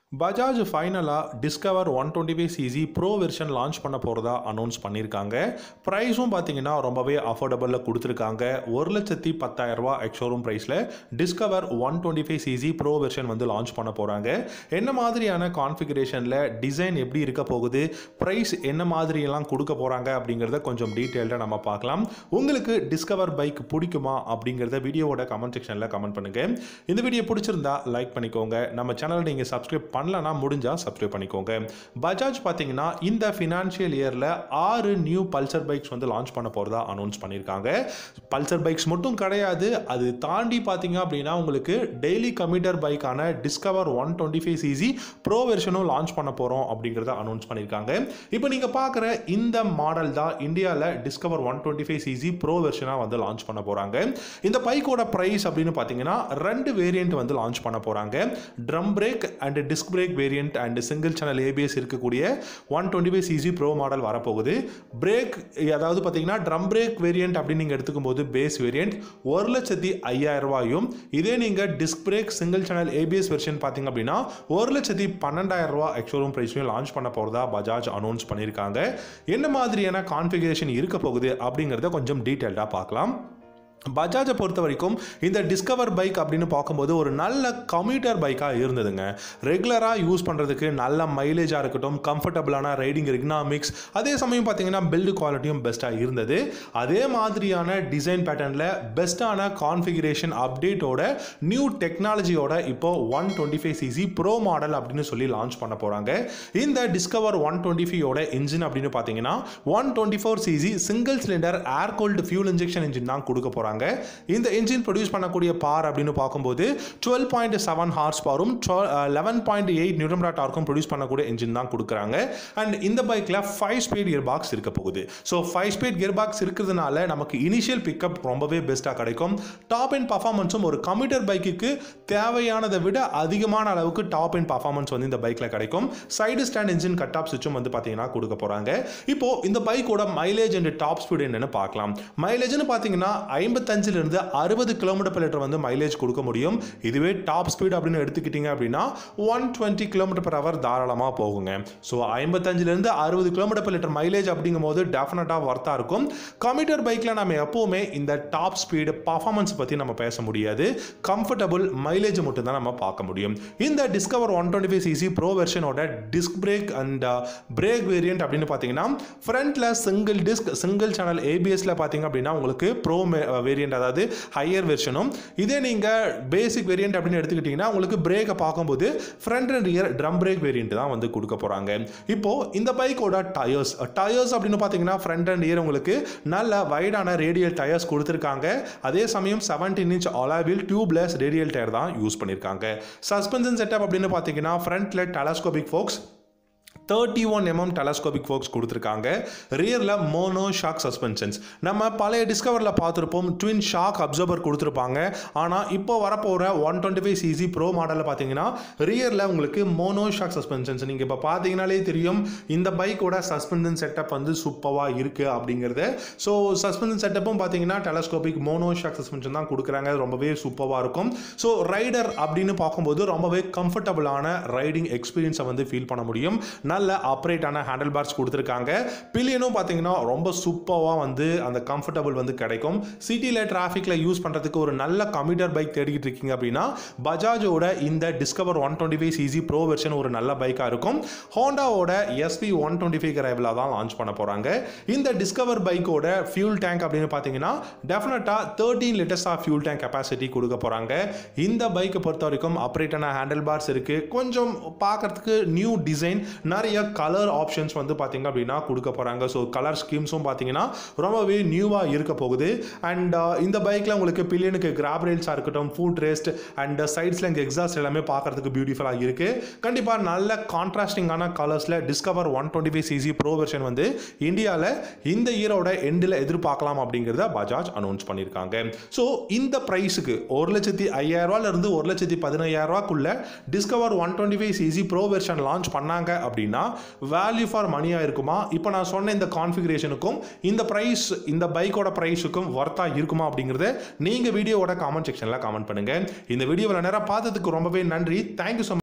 பஜாஜ் ஃபைனலாக Discover one twenty five CC pro version launch பண்ண போகிறதா அனௌன்ஸ் பண்ணியிருக்காங்க ப்ரைஸும் பார்த்தீங்கன்னா ரொம்பவே அஃபோர்டபுளில் கொடுத்துருக்காங்க ஒரு லட்சத்தி பத்தாயிரரூபா எக்ஷோரூம் ப்ரைஸில் Discover one twenty five CC pro version வந்து லான்ச் பண்ண போகிறாங்க என்ன மாதிரியான கான்ஃபிகரேஷனில் டிசைன் எப்படி இருக்க போகுது ப்ரைஸ் என்ன மாதிரியெல்லாம் கொடுக்க போகிறாங்க அப்படிங்கிறத கொஞ்சம் டீட்டெயில்டாக நம்ம பார்க்கலாம் உங்களுக்கு டிஸ்கவர் பைக் பிடிக்குமா அப்படிங்கிறத வீடியோவோட கமெண்ட் செக்ஷனில் கமெண்ட் பண்ணுங்கள் இந்த வீடியோ பிடிச்சிருந்தா லைக் பண்ணிக்கோங்க நம்ம சேனல் நீங்கள் சப்ஸ்கிரைப் பண்ணலனா முடிஞ்சால் சப்ஸ்கிரைப் பண்ணிக்கோங்க பஜாஜ் பார்த்தீங்கன்னா இந்த ஃபினான்ஷியல் இயரில் ஆறு நியூ பல்சர் பைக்ஸ் வந்து லான்ச் பண்ண போகிறதா அனௌன்ஸ் பண்ணியிருக்காங்க பல்சர் பைக்ஸ் மட்டும் கிடையாது அது தாண்டி பார்த்தீங்க அப்படின்னா உங்களுக்கு டெய்லி கம்யூட்டர் பைக்கான Discover one twenty five CC pro வெர்ஷனும் லான்ச் பண்ண போகிறோம் அப்படிங்கிறத அனௌன்ஸ் பண்ணியிருக்காங்க இப்போ நீங்கள் பார்க்குற இந்த மாடல் தான் இந்தியாவில் Discover one twenty five CC pro வெர்ஷனாக வந்து லான்ச் பண்ண போகிறாங்க இந்த பைக்கோட ப்ரைஸ் அப்படின்னு பார்த்தீங்கன்னா ரெண்டு வேரியண்ட் வந்து லான்ச் பண்ண போகிறாங்க drum brake and disc brake variant and single channel ABS இருக்கக்கூடிய one twenty five CC pro model வரப்போகுது பிரேக் அதாவது பார்த்தீங்கன்னா ட்ரம் பிரேக் வேரியண்ட் அப்படின்னு நீங்கள் எடுத்துக்கும் போது பேஸ் வேரியண்ட் ஒரு லட்சத்தி ஐயாயிரம் ரூபாயும் இதே நீங்கள் disc brake single channel ABS version பார்த்தீங்க அப்படின்னா ஒரு லட்சத்தி பன்னெண்டாயிரம் ரூபா எக்ஷோரூம் ப்ரைஸ்லையும் லான்ச் பண்ண போகிறதா பஜாஜ் அனௌன்ஸ் பண்ணியிருக்காங்க என்ன மாதிரியான கான்ஃபிகரேஷன் இருக்க போகுது அப்படிங்கிறத கொஞ்சம் டீட்டெயில்டாக பார்க்கலாம் பஜாஜை பொறுத்த வரைக்கும் இந்த டிஸ்கவர் பைக் அப்படின்னு பார்க்கும்போது ஒரு நல்ல கம்யூட்டர் பைக்காக இருந்ததுங்க ரெகுலராக யூஸ் பண்ணுறதுக்கு நல்ல மைலேஜாக இருக்கட்டும் கம்ஃபர்டபுளான ரைடிங் எக்கனாமிக்ஸ் அதே சமயம் பார்த்தீங்கன்னா பில்டு குவாலிட்டியும் பெஸ்ட்டாக இருந்தது அதே மாதிரியான டிசைன் பேட்டர்னில் பெஸ்ட்டான கான்ஃபிகரேஷன் அப்டேட்டோட நியூ டெக்னாலஜியோட இப்போ one twenty five CC pro model அப்படின்னு சொல்லி லான்ச் பண்ண போகிறாங்க இந்த டிஸ்கவர் ஒன் டுவெண்ட்டி ஃபைவோட இன்ஜின் அப்படின்னு பார்த்தீங்கன்னா one twenty four CC single cylinder air cooled fuel injection engine தான் கொடுக்க போகிறாங்க இந்த இன்ஜின் ப்ரொடியூஸ் பண்ணக்கூடிய பார் அப்படின்னு பார்க்கும்போது டுவெல் பாயிண்ட் செவன் ஹார்ஸ் பவரும் லெவன் பாயிண்ட் எயிட் நியூட்ரம்ரா டார்க்கும் ப்ரொடியூஸ் பண்ணக்கூடிய இன்ஜின் தான் கொடுக்குறாங்க அண்ட் இந்த பைக்கில் ஃபைவ் ஸ்பீட் கியர் பாக்ஸ் இருக்க போகுது so five speed gear box இருக்கிறதுனால நமக்கு இனிஷியல் பிக்கப் ரொம்பவே பெஸ்ட்டாக கிடைக்கும் டாப் அண்ட் பர்ஃபார்மன்ஸும் ஒரு கம்யூட்டர் பைக்குக்கு தேவையானதை விட அதிகமான அளவுக்கு டாப் அண்ட் பர்ஃபார்மன்ஸ் வந்து இந்த பைக்கில் கிடைக்கும் side stand engine cut off சுவிட்சும் வந்து பார்த்தீங்கன்னா கொடுக்க போகிறாங்க இப்போ இந்த பைக்கோட மைலேஜ் அண்ட் டாப் ஸ்பீட் என்னன்னு பார்க்கலாம் மைலேஜ்னு பார்த்தீங்கன்னா ஐம்பத்தஞ்சிலிருந்து அறுபது கிலோமீட்டர் per லிட்டர் வந்து மைலேஜ் கொடுக்க முடியும் இதுவே டாப் ஸ்பீட் அப்படின்னு எடுத்துக்கிட்டீங்க அப்படின்னா one twenty kilometre per hour தாராளமாக போகுங்க ஸோ ஐம்பத்தஞ்சிலிருந்து அறுபது கிலோமீட்டர் per லிட்டர் மைலேஜ் அப்படிங்கும் போது டெஃபினட்டாக ஒர்த்தாக இருக்கும் கம்யூட்டர் பைக்கில் நம்ம எப்போவுமே இந்த டாப் ஸ்பீடு பர்ஃபார்மன்ஸ் பற்றி நம்ம பேச முடியாது கம்ஃபர்டபுள் மைலேஜ் மட்டும் தான் நம்ம பார்க்க முடியும் இந்த Discover one twenty five CC pro வெர்ஷனோட disc brake and brake variant அப்படின்னு பார்த்தீங்கன்னா ஃப்ரண்ட்டில் சிங்கிள் டிஸ்க் சிங்கிள் சேனல் ஏபிஎஸ்ல பார்த்தீங்க அப்படின்னா உங்களுக்கு ப்ரோ வேரியன்ட் அதாவது ஹையர் வெர்ஷனும் இதே நீங்கள் பேசிக் வேரியன்ட் அப்படின்னு எடுத்துக்கிட்டிங்கன்னா உங்களுக்கு பிரேக்கை பார்க்கும்போது front and rear drum brake variant தான் வந்து கொடுக்க போகிறாங்க இப்போ இந்த பைக்கோட டயர்ஸ் டயர்ஸ் அப்படின்னு பார்த்தீங்கன்னா ஃப்ரண்ட் அண்ட் இயர் உங்களுக்கு நல்ல வைடான ரேடியல் டயர்ஸ் கொடுத்துருக்காங்க அதே சமயம் செவன்டீன் இன்ச் அலாவில் டியூப்லெஸ் ரேடியல் டயர் தான் யூஸ் பண்ணியிருக்காங்க சஸ்பென்ஷன் செட்டப் அப்படின்னு பார்த்தீங்கன்னா ஃப்ரண்ட்ல telescopic forks thirty one MM telescopic forks கொடுத்துருக்காங்க ரியரில் மோனோ ஷாக் சஸ்பென்ஷன்ஸ் நம்ம பழைய டிஸ்கவரில் பார்த்துருப்போம் ட்வின் ஷாக் அப்சர்வர் கொடுத்துருப்பாங்க ஆனால் இப்போ வரப்போகிற one twenty five CC pro மாடலில் பார்த்தீங்கன்னா ரியரில் உங்களுக்கு மோனோ ஷாக் சஸ்பென்ஷன்ஸ் நீங்கள் இப்போ பார்த்தீங்கனாலே தெரியும் இந்த பைக்கோட சஸ்பென்ஷன் செட்டப் வந்து சூப்பராக இருக்குது அப்படிங்கிறது ஸோ சஸ்பென்ஷன் செட்டப்பும் பார்த்தீங்கன்னா டெலஸ்கோபிக் மோனோ ஷாக் சஸ்பென்ஷன் தான் கொடுக்குறாங்க ரொம்பவே சூப்பராக இருக்கும் ஸோ ரைடர் அப்படின்னு பார்க்கும்போது ரொம்பவே கம்ஃபர்டபுளான ரைடிங் எக்ஸ்பீரியன்ஸை வந்து ஃபீல் பண்ண முடியும் நல்ல ஆப்ரேட்டான ஹேண்டில் பார்ஸ் கொடுத்துருக்காங்க பில்லியனும் பார்த்தீங்கன்னா ரொம்ப சூப்பராக வந்து அந்த கம்ஃபர்டபுள் வந்து கிடைக்கும் சிட்டியில் டிராஃபிக்கில் யூஸ் பண்ணுறதுக்கு ஒரு நல்ல கம்யூட்டர் பைக் தேடிக்கிட்டு இருக்கீங்க அப்படின்னா பஜாஜோட இந்த Discover one twenty five CC pro version ஒரு நல்ல பைக்காக இருக்கும் ஹோண்டாவோட எஸ்பி ஒன் டுவெண்ட்டி ஃபைவ் கிரைவில் தான் லான்ச் பண்ண போகிறாங்க இந்த டிஸ்கவர் பைக்கோட ஃபியூல் டேங்க் அப்படின்னு பார்த்தீங்கன்னா டெஃபினட்டாக thirteen litres of fuel tank capacity கொடுக்க போகிறாங்க இந்த பைக்கை பொறுத்த வரைக்கும் ஆப்ரேட்டான ஹேண்டில் பார்ஸ் இருக்குது கொஞ்சம் பார்க்கறதுக்கு நியூ டிசைன் நிறைய கலர் ஆப்ஷன்ஸ் வந்து பார்த்தீங்க அப்படின்னா கொடுக்க போகிறாங்க ஸோ கலர் ஸ்கீம்ஸும் பார்த்தீங்கன்னா ரொம்பவே நியூவாக இருக்க போகுது அண்ட் இந்த பைக்கில் உங்களுக்கு பில்லியனுக்கு கிராப் ரேல்ஸாக இருக்கட்டும் ஃபுட் ரெஸ்ட் அண்ட் சைட்ஸில் இங்கே எக்ஸாஸ்ட் எல்லாமே பார்க்கறதுக்கு பியூட்டிஃபுல்லாக இருக்குது கண்டிப்பாக நல்ல கான்ட்ராஸ்டிங்கான கலர்ஸில் Discover one twenty five CC pro version வந்து இந்தியாவில் இந்த இயரோட எண்டில் எதிர்பார்க்கலாம் அப்படிங்கிறத பஜாஜ் அனௌன்ஸ் பண்ணியிருக்காங்க ஸோ இந்த ப்ரைஸுக்கு ஒரு லட்சத்தி ஐயாயிரரூவாலேருந்து ஒரு லட்சத்தி பதினையாயிரரூவாக்குள்ள Discover one twenty five CC pro version launch பண்ணாங்க அப்படின்னா வேல்யூ ஃபார் மணியாக இருக்குமா இப்போ நான் சொன்ன இந்த கான்ஃபிகரேஷனுக்கும் இந்த ப்ரைஸ் இந்த பைக்கோட ப்ரைஸுக்கும் ஒர்த்தாக இருக்குமா அப்படிங்கிறத நீங்கள் வீடியோவோட காமெண்ட் செக்ஷனில் காமெண்ட் பண்ணுங்கள் இந்த வீடியோவில் நேராக பார்த்ததுக்கு ரொம்பவே நன்றி தேங்க்யூ ஸோ